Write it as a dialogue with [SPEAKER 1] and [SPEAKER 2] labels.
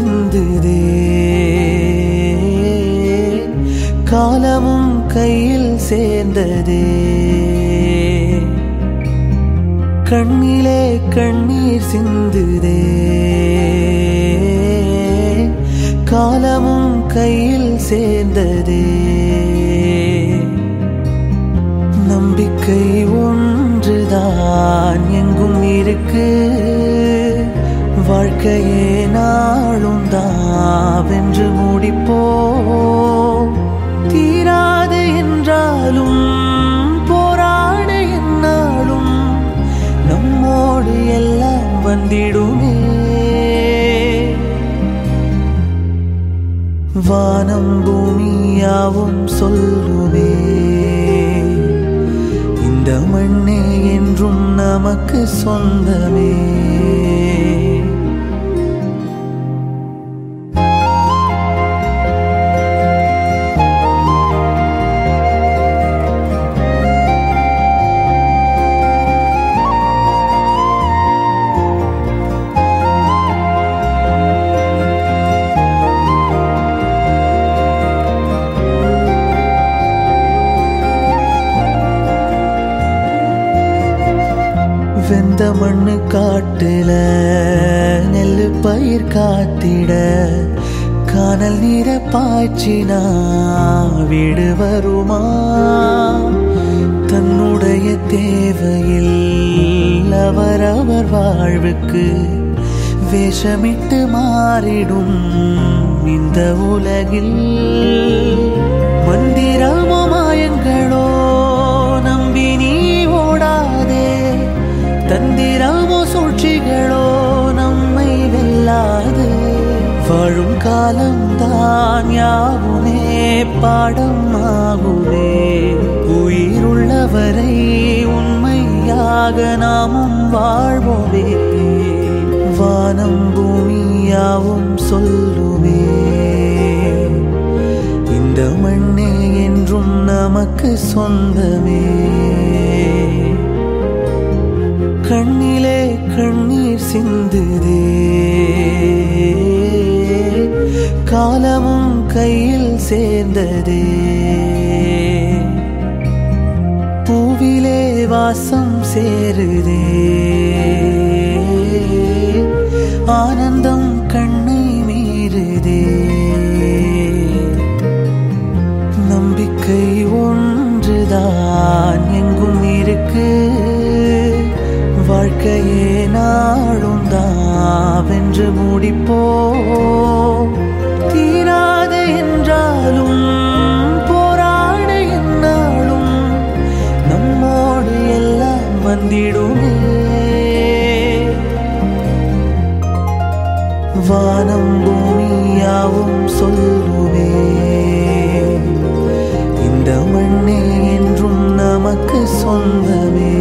[SPEAKER 1] சிந்துதே காலமும் கையில் சேர்ந்ததே கண்ணிலே கண்ணீர் சிந்துதே காலமும் கையில் சேர்ந்ததே நம்பிக்கை ஒன்றுதான் எங்கும் இருக்கு வாழ்க்கையே நாளும் தான் வென்று முடிப்போ தீராது என்றாலும் போராடு என்னாலும் நம்மோடு எல்லாம் வந்திடுமே வானம் பூமியாவும் சொல்லுவே இந்த மண்ணே என்றும் நமக்கு சொந்தமே வெந்த மண்ணு காட்டுல நெல்லு பயிர் காத்திட கானல் நீர பாய்ச்சினா வீடு வருமா தன்னுடைய தேவையில் அவரவர் வாழ்வுக்கு வேஷமிட்டு மாறிடும் இந்த உலகில் மந்திரமோ மாயங்களோ நம்பி நீ ஓடாதே தந்திரமோ சூழ்ச்சிகளோ நம்மை வெல்லாது வாழும் காலம் தான் யாவுமே பாடம் ஆகுமே உயிருள்ளவரை உண்மையாக நாமும் வாழ்வோமே வானம் பூமியாவும் சொல்லுமே இந்த மண்ணே என்றும் நமக்கு சொந்தமே கண்ணிலே கண்ணீர் சிந்துதே காலமும் கையில் சேர்ந்ததே பூவிலே வாசம் சேருதே ஆனந்தம் கண்ணை மீறுதே நம்பிக்கை ஒன்றுதான் எங்கும் இருக்கு வாழ்க்கையே நாளும் தான் வென்று முடிப்போ தீராது என்றாலும் போராடு என்னாலும் நம்மோடு எல்லாம் வந்திடுமே வானம் பூமியாவும் சொல்லுவே இந்த மண்ணே என்றும் நமக்கு சொந்தமே